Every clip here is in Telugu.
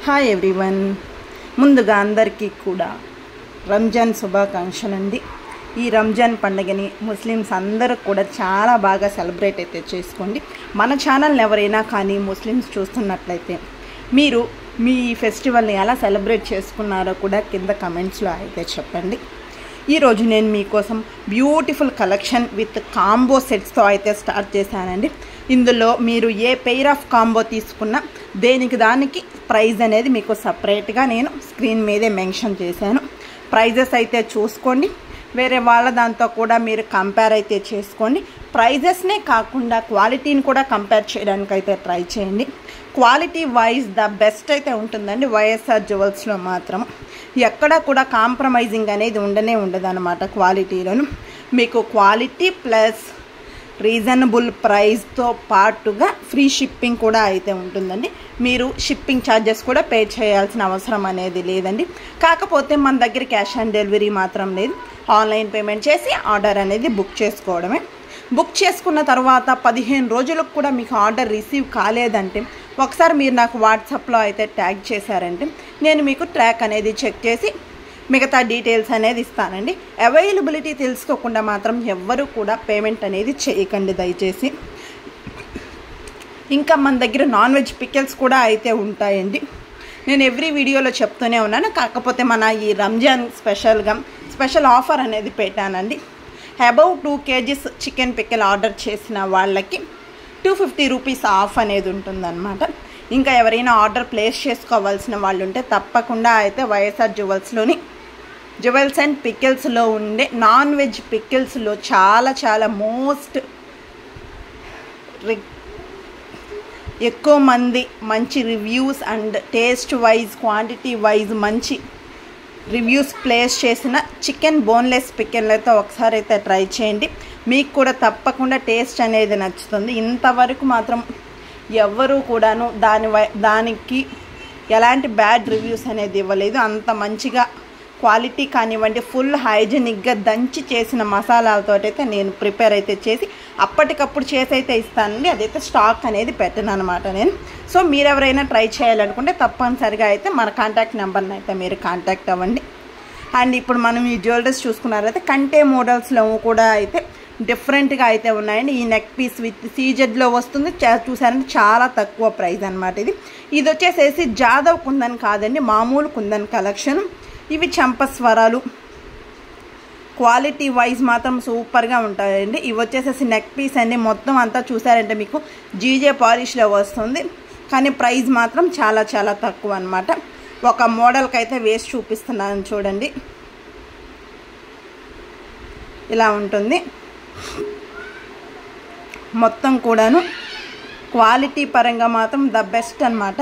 హాయ్ ఎవ్రీవన్ ముందుగా అందరికీ కూడా రంజాన్ శుభాకాంక్షలు అండి ఈ రంజాన్ పండుగని ముస్లిమ్స్ అందరూ కూడా చాలా బాగా సెలబ్రేట్ అయితే చేసుకోండి మన ఛానల్ని ఎవరైనా కానీ ముస్లిమ్స్ చూస్తున్నట్లయితే మీరు మీ ఫెస్టివల్ని ఎలా సెలబ్రేట్ చేసుకున్నారో కూడా కింద కమెంట్స్లో అయితే చెప్పండి ఈరోజు నేను మీకోసం బ్యూటిఫుల్ కలెక్షన్ విత్ కాంబో సెట్స్తో అయితే స్టార్ట్ చేశానండి ఇందులో మీరు ఏ పెయిర్ ఆఫ్ కాంబో తీసుకున్నా దేనికి దానికి ప్రైస్ అనేది మీకు సపరేట్గా నేను స్క్రీన్ మీదే మెన్షన్ చేశాను ప్రైజెస్ అయితే చూసుకోండి వేరే వాళ్ళ దాంతో కూడా మీరు కంపేర్ అయితే చేసుకోండి ప్రైజెస్నే కాకుండా క్వాలిటీని కూడా కంపేర్ చేయడానికి అయితే ట్రై చేయండి క్వాలిటీ వైజ్ ద బెస్ట్ అయితే ఉంటుందండి వైఎస్ఆర్ జ్యువెల్స్లో మాత్రం ఎక్కడ కూడా కాంప్రమైజింగ్ అనేది ఉండనే ఉండదు అనమాట క్వాలిటీలోను మీకు క్వాలిటీ ప్లస్ రీజనబుల్ ప్రైస్తో పాటుగా ఫ్రీ షిప్పింగ్ కూడా అయితే ఉంటుందండి మీరు షిప్పింగ్ ఛార్జెస్ కూడా పే చేయాల్సిన అవసరం అనేది లేదండి కాకపోతే మన దగ్గర క్యాష్ ఆన్ డెలివరీ మాత్రం లేదు ఆన్లైన్ పేమెంట్ చేసి ఆర్డర్ అనేది బుక్ చేసుకోవడమే బుక్ చేసుకున్న తర్వాత పదిహేను రోజులకు కూడా మీకు ఆర్డర్ రిసీవ్ కాలేదంటే ఒకసారి మీరు నాకు వాట్సాప్లో అయితే ట్యాగ్ చేశారంటే నేను మీకు ట్రాక్ అనేది చెక్ చేసి మిగతా డీటెయిల్స్ అనేది ఇస్తానండి అవైలబిలిటీ తెలుసుకోకుండా మాత్రం ఎవ్వరూ కూడా పేమెంట్ అనేది చేయకండి దయచేసి ఇంకా మన దగ్గర నాన్ వెజ్ పికెల్స్ కూడా అయితే ఉంటాయండి నేను ఎవ్రీ వీడియోలో చెప్తూనే ఉన్నాను కాకపోతే మన ఈ రంజాన్ స్పెషల్గా స్పెషల్ ఆఫర్ అనేది పెట్టానండి above two KGs chicken pickle order చేసిన వాళ్ళకి టూ ఫిఫ్టీ రూపీస్ ఆఫ్ అనేది ఉంటుందన్నమాట ఇంకా ఎవరైనా ఆర్డర్ ప్లేస్ చేసుకోవాల్సిన వాళ్ళు ఉంటే తప్పకుండా అయితే వైఎస్ఆర్ జ్యువెల్స్లోని జ్యువెల్స్ అండ్ పికిల్స్లో ఉండే నాన్ వెజ్ పికిల్స్లో చాలా చాలా మోస్ట్ ఎక్కువ మంది మంచి reviews and taste wise quantity wise మంచి రివ్యూస్ ప్లేస్ చేసిన చికెన్ బోన్లెస్ పికెన్లతో ఒకసారి అయితే ట్రై చేయండి మీకు కూడా తప్పకుండా టేస్ట్ అనేది నచ్చుతుంది ఇంతవరకు మాత్రం ఎవ్వరూ కూడాను దాని దానికి ఎలాంటి బ్యాడ్ రివ్యూస్ అనేది ఇవ్వలేదు అంత మంచిగా క్వాలిటీ కానివ్వండి ఫుల్ హైజెనిక్గా దంచి చేసిన మసాలాలతో అయితే నేను ప్రిపేర్ అయితే చేసి అప్పటికప్పుడు చేసి అయితే ఇస్తానండి అదైతే స్టాక్ అనేది పెట్టను అనమాట నేను సో మీరు ఎవరైనా ట్రై చేయాలనుకుంటే తప్పనిసరిగా అయితే మన కాంటాక్ట్ నెంబర్ని అయితే మీరు కాంటాక్ట్ అవ్వండి అండ్ ఇప్పుడు మనం ఈ జ్యువెలరీస్ చూసుకున్నారైతే కంటే మోడల్స్లో కూడా అయితే డిఫరెంట్గా అయితే ఉన్నాయండి ఈ నెక్ పీస్ విత్ సీజెడ్లో వస్తుంది చూసారంటే చాలా తక్కువ ప్రైస్ అనమాట ఇది ఇది వచ్చేసేసి జాదవ్ కుందన్ కాదండి మామూలు కుందన్ కలెక్షన్ ఇవి చంపస్వరాలు క్వాలిటీ వైజ్ మాత్రం సూపర్గా ఉంటాయండి ఇవి వచ్చేసేసి నెక్ పీస్ అండి మొత్తం అంతా చూసారంటే మీకు జీజే పాలిష్లో వస్తుంది కానీ ప్రైస్ మాత్రం చాలా చాలా తక్కువ అనమాట ఒక మోడల్కి అయితే వేసి చూపిస్తున్నాను చూడండి ఇలా ఉంటుంది మొత్తం కూడాను క్వాలిటీ పరంగా మాత్రం ద బెస్ట్ అనమాట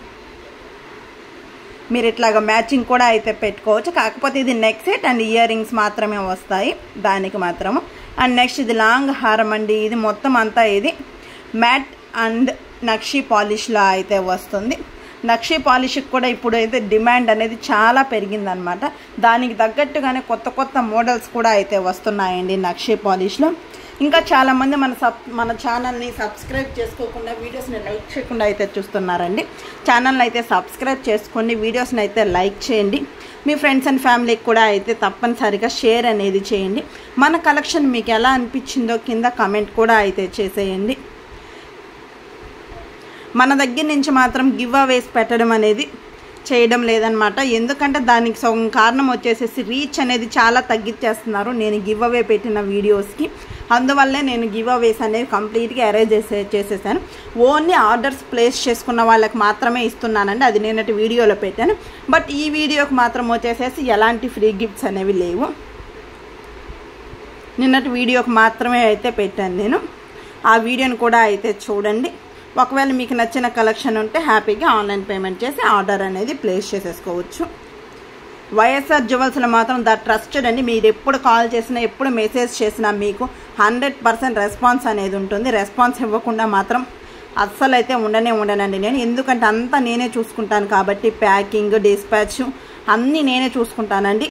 మీరు ఇట్లాగ మ్యాచింగ్ కూడా అయితే పెట్టుకోవచ్చు కాకపోతే ఇది neck set and earrings మాత్రమే వస్తాయి దానికి మాత్రము అండ్ నెక్స్ట్ ఇది లాంగ్ హారం అండి ఇది మొత్తం అంతా ఇది మ్యాట్ అండ్ నక్షీ పాలిష్లో అయితే వస్తుంది నక్షీ పాలిష్కి కూడా ఇప్పుడు అయితే డిమాండ్ అనేది చాలా పెరిగిందనమాట దానికి తగ్గట్టుగానే కొత్త కొత్త మోడల్స్ కూడా అయితే వస్తున్నాయండి నక్షీ పాలిష్లో ఇంకా చాలామంది మన సబ్ మన ఛానల్ని సబ్స్క్రైబ్ చేసుకోకుండా వీడియోస్ని లైక్ చేయకుండా అయితే చూస్తున్నారండి ఛానల్ని అయితే సబ్స్క్రైబ్ చేసుకోండి వీడియోస్ని అయితే లైక్ చేయండి మీ ఫ్రెండ్స్ అండ్ ఫ్యామిలీకి కూడా అయితే తప్పనిసరిగా షేర్ అనేది చేయండి మన కలెక్షన్ మీకు ఎలా అనిపించిందో కింద కమెంట్ కూడా అయితే చేసేయండి మన దగ్గర నుంచి మాత్రం గివ్ అవేస్ పెట్టడం అనేది చేయడం లేదనమాట ఎందుకంటే దానికి సగం కారణం వచ్చేసేసి రీచ్ అనేది చాలా తగ్గించేస్తున్నారు నేను గివ్ అవే పెట్టిన వీడియోస్కి అందువల్లే నేను గివ్ అవేస్ అనేవి కంప్లీట్గా అరేంజ్ చేసే చేసేసాను ఓన్లీ ఆర్డర్స్ ప్లేస్ చేసుకున్న వాళ్ళకి మాత్రమే ఇస్తున్నానండి అది నేనటి వీడియోలో పెట్టాను బట్ ఈ వీడియోకి మాత్రం వచ్చేసేసి ఎలాంటి ఫ్రీ గిఫ్ట్స్ అనేవి లేవు నిన్నటి వీడియోకి మాత్రమే అయితే పెట్టాను నేను ఆ వీడియోని కూడా అయితే చూడండి ఒకవేళ మీకు నచ్చిన కలెక్షన్ ఉంటే హ్యాపీగా ఆన్లైన్ పేమెంట్ చేసి ఆర్డర్ అనేది ప్లేస్ చేసేసుకోవచ్చు వైఎస్ఆర్ జ్యువెల్స్లో మాత్రం ద ట్రస్టెడ్ అండి మీరు ఎప్పుడు కాల్ చేసినా ఎప్పుడు మెసేజ్ చేసినా మీకు హండ్రెడ్ పర్సెంట్ రెస్పాన్స్ అనేది ఉంటుంది రెస్పాన్స్ ఇవ్వకుండా మాత్రం అస్సలు అయితే ఉండనే ఉండనండి నేను ఎందుకంటే అంతా నేనే చూసుకుంటాను కాబట్టి ప్యాకింగ్ డిస్పాచ్ అన్నీ నేనే చూసుకుంటానండి